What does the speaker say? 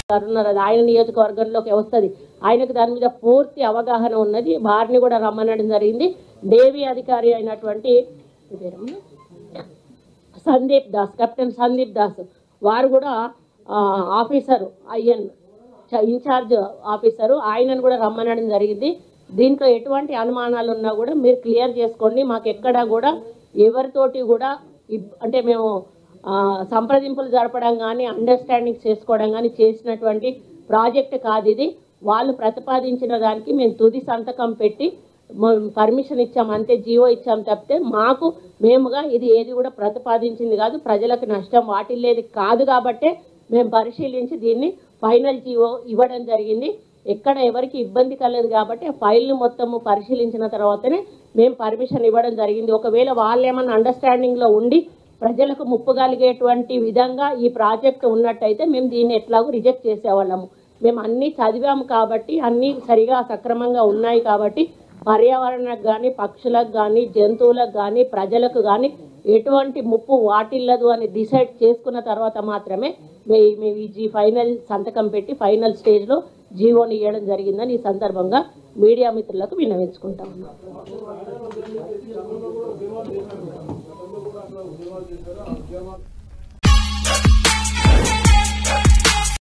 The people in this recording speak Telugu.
గారు ఉన్నారు అది ఆయన నియోజకవర్గంలోకి వస్తుంది ఆయనకు దాని మీద పూర్తి అవగాహన ఉన్నది వారిని కూడా రమ్మనడం జరిగింది నేవీ అధికారి అయినటువంటి పేరమ్మా? సందీప్ దాస్ కెప్టెన్ సందీప్ దాస్ వారు కూడా ఆ, ఆఫీసరు ఐఎన్ చ- ఇన్ఛార్జ్ ఆఫీసరు ఆయనను కూడా రమ్మనడం జరిగింది దీంట్లో ఎటువంటి అనుమానాలు ఉన్నా కూడా మీరు క్లియర్ చేసుకోండి మాకు ఎక్కడా కూడా ఎవరితోటి కూడా ఇబ్- అంటే మేము ఆ, సంప్రదింపులు జరపడం కానీ అండర్స్టాండింగ్ చేసుకోవడం కానీ చేసినటువంటి ప్రాజెక్ట్ కాదు ఇది వాళ్ళు ప్రతిపాదించిన దానికి మేము తుది సంతకం పెట్టి పర్మిషన్ ఇచ్చాం అంతే జీవో ఇచ్చాం తప్పితే మాకు మేముగా ఇది ఏది కూడా ప్రతిపాదించింది కాదు ప్రజలకు నష్టం వాటిల్లేది కాదు కాబట్టే మేము పరిశీలించి దీన్ని ఫైనల్ జీవో ఇవ్వడం జరిగింది ఎక్కడ ఎవరికి ఇబ్బంది కలదు కాబట్టి ఆ ఫైల్ని మొత్తము పరిశీలించిన తర్వాతనే మేము పర్మిషన్ ఇవ్వడం జరిగింది ఒకవేళ వాళ్ళు ఏమన్నా అండర్స్టాండింగ్లో ఉండి ప్రజలకు ముప్పు కలిగేటువంటి విధంగా ఈ ప్రాజెక్ట్ ఉన్నట్టయితే మేము దీన్ని ఎట్లాగో రిజెక్ట్ చేసేవాళ్ళము మేము అన్నీ చదివాము కాబట్టి అన్నీ సరిగా సక్రమంగా ఉన్నాయి కాబట్టి పర్యావరణకు కానీ పక్షులకు కానీ జంతువులకు కానీ ప్రజలకు కానీ ఎటువంటి ముప్పు వాటిల్లదు అని డిసైడ్ చేసుకున్న తర్వాత మాత్రమే మే- మేము ఈ జీ ఫైనల్ సంతకం పెట్టి ఫైనల్ స్టేజ్లో జీవోని ఇవ్వడం జరిగిందని ఈ సందర్భంగా మీడియా మిత్రులకు విన్నవించుకుంటా ఉన్నాం కూడా అక్కడ ఉద్యమాలు చేశారు ఆ ఉద్యమాలు